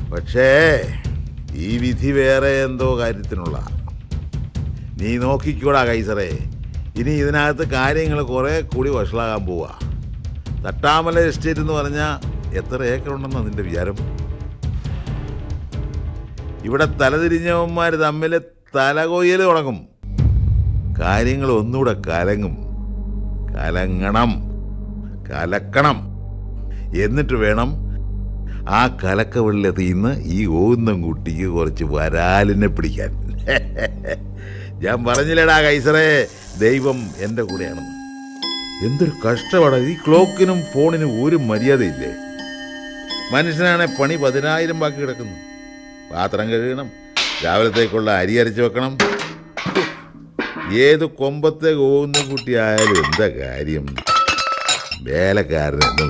പക്ഷേ ഈ വിധി വേറെ എന്തോ കാര്യത്തിനുള്ള നീ നോക്കിക്കൂടാ കൈസറേ ഇനി ഇതിനകത്ത് കാര്യങ്ങൾ കുറെ കൂടി വഷളാകാൻ പോവാ തട്ടാമല എസ്റ്റേറ്റ് എന്ന് പറഞ്ഞാൽ എത്ര ഏക്കർ ഉണ്ടെന്ന് അതിൻ്റെ വിചാരം ഇവിടെ തലതിരിഞ്ഞവന്മാർ തമ്മിൽ തലകൊയ്യൽ തുടങ്ങും കാര്യങ്ങൾ ഒന്നുകൂടെ കലങ്ങും കലങ്ങണം കലക്കണം എന്നിട്ട് വേണം ആ കലക്ക വെള്ളത്തിൽ നിന്ന് ഈ ഓന്നം കുട്ടിക്ക് കുറച്ച് വരാലിനെ പിടിക്കാൻ ഞാൻ പറഞ്ഞില്ലടാ കൈസറേ ദൈവം എൻ്റെ കൂടെയാണെന്ന് എന്തൊരു കഷ്ടമാണ് ഈ ക്ലോക്കിനും ഫോണിനും ഒരു മര്യാദയില്ലേ മനുഷ്യനാണെ പണി പതിനായിരം ബാക്കി കിടക്കുന്നു പാത്രം കഴുകണം രാവിലത്തേക്കുള്ള അരി അരച്ച് വെക്കണം ഏത് കൊമ്പത്തെ ഓന്നും കുട്ടിയായാലും എന്താ കാര്യം വേലക്കാരൻ എന്ന്